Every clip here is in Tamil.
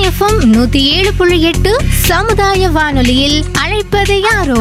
எஃப்எம் நூத்தி ஏழு புள்ளி எட்டு சமுதாய வானொலியில் அழைப்பது யாரோ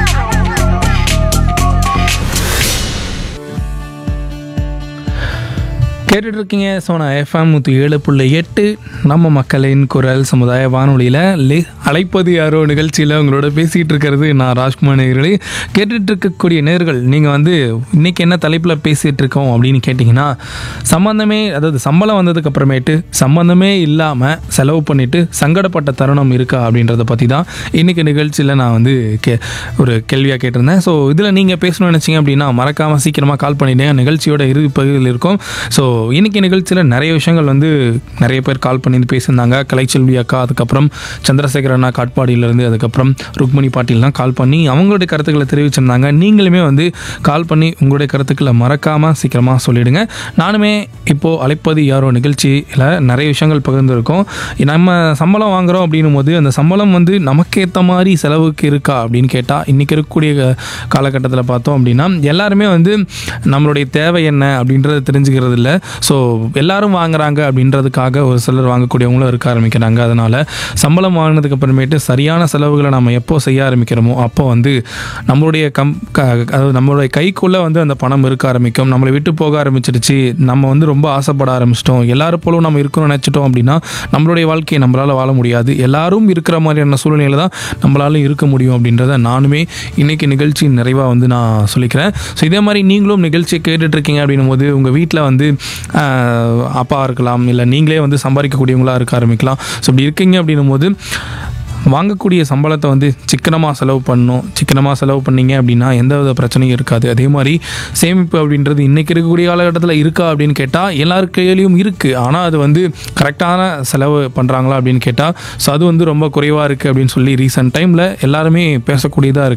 கேட்டுட்டு இருக்கீங்க சோனா எஃப்எம் நூற்றி ஏழு புள்ளி எட்டு நம்ம மக்களின் குரல் சமுதாய வானொலியில் லே அழைப்பது யாரோ நிகழ்ச்சியில் உங்களோட பேசிகிட்டு இருக்கிறது நான் ராஜ்குமார் நேர்களே கேட்டுட்டு இருக்கக்கூடிய நேர்கள் நீங்கள் வந்து இன்னைக்கு என்ன தலைப்பில் பேசிகிட்டு இருக்கோம் அப்படின்னு கேட்டிங்கன்னா சம்மந்தமே அதாவது சம்பளம் வந்ததுக்கு அப்புறமேட்டு சம்மந்தமே இல்லாமல் செலவு பண்ணிட்டு சங்கடப்பட்ட தருணம் இருக்கா அப்படின்றத பற்றி தான் இன்னைக்கு நிகழ்ச்சியில் நான் வந்து கே ஒரு கேள்வியாக கேட்டிருந்தேன் ஸோ இதில் நீங்கள் பேசணும்னு நினச்சிங்க அப்படின்னா மறக்காமல் சீக்கிரமாக கால் பண்ணிட்டேன் நிகழ்ச்சியோட இறுதி பகுதியில் இருக்கும் ஸோ இன்னைக்கு நிகழ்ச்சியில் நிறைய விஷயங்கள் வந்து நிறைய பேர் கால் பண்ணி பேசியிருந்தாங்க கலைச்செல்வி அக்கா அதுக்கப்புறம் சந்திரசேகர் அண்ணா காட்பாடியிலேருந்து அதுக்கப்புறம் ருக்மணி பாட்டில்லாம் கால் பண்ணி அவங்களுடைய கருத்துக்களை தெரிவிச்சிருந்தாங்க நீங்களுமே வந்து கால் பண்ணி உங்களுடைய கருத்துக்களை மறக்காமல் சீக்கிரமாக சொல்லிடுங்க நானுமே இப்போது அழைப்பது யாரோ நிகழ்ச்சியில் நிறைய விஷயங்கள் பகிர்ந்துருக்கோம் நம்ம சம்பளம் வாங்குறோம் அப்படின்னும் போது அந்த சம்பளம் வந்து நமக்கேற்ற மாதிரி செலவுக்கு இருக்கா அப்படின்னு கேட்டால் இன்றைக்கி இருக்கக்கூடிய காலகட்டத்தில் பார்த்தோம் அப்படின்னா எல்லாருமே வந்து நம்மளுடைய தேவை என்ன அப்படின்றத தெரிஞ்சுக்கிறது இல்லை ஸோ எல்லாரும் வாங்குறாங்க அப்படின்றதுக்காக ஒரு சிலர் வாங்கக்கூடியவங்களும் இருக்க ஆரம்பிக்கிறாங்க அதனால் சம்பளம் வாங்கினதுக்கு அப்புறமேட்டு சரியான செலவுகளை நம்ம எப்போ செய்ய ஆரம்பிக்கிறோமோ அப்போ வந்து நம்மளுடைய கம் க- அதாவது நம்மளுடைய கைக்குள்ளே வந்து அந்த பணம் இருக்க ஆரம்பிக்கும் நம்மளை விட்டு போக ஆரம்பிச்சிடுச்சு நம்ம வந்து ரொம்ப ஆசைப்பட ஆரம்பிச்சிட்டோம் எல்லாரும் போலும் நம்ம இருக்கணும்னு நினச்சிட்டோம் அப்படின்னா நம்மளுடைய வாழ்க்கையை நம்மளால் வாழ முடியாது எல்லாரும் இருக்கிற மாதிரியான சூழ்நிலையில் தான் நம்மளால இருக்க முடியும் அப்படின்றத நானுமே இன்னைக்கு நிகழ்ச்சி நிறைவாக வந்து நான் சொல்லிக்கிறேன் ஸோ இதே மாதிரி நீங்களும் நிகழ்ச்சியை கேட்டுட்டு இருக்கீங்க அப்படின்னும் போது உங்கள் வீட்டில் வந்து ஆஹ், அப்பா இருக்கலாம் இல்லை நீங்களே வந்து சம்பாதிக்கக்கூடியவங்களா இருக்க ஆரம்பிக்கலாம் ஸோ இப்படி இருக்கீங்க அப்படின்னும் போது வாங்கக்கூடிய சம்பளத்தை வந்து சிக்கனமாக செலவு பண்ணணும் சிக்கனமாக செலவு பண்ணீங்க அப்படின்னா எந்த வித பிரச்சனையும் இருக்காது அதே மாதிரி சேமிப்பு அப்படின்றது இன்றைக்கி இருக்கக்கூடிய காலகட்டத்தில் இருக்கா அப்படின்னு கேட்டால் எல்லார் கையிலையும் இருக்குது ஆனால் அது வந்து கரெக்டான செலவு பண்ணுறாங்களா அப்படின்னு கேட்டால் ஸோ அது வந்து ரொம்ப குறைவாக இருக்குது அப்படின்னு சொல்லி ரீசெண்ட் டைமில் எல்லாருமே பேசக்கூடியதாக இருக்குது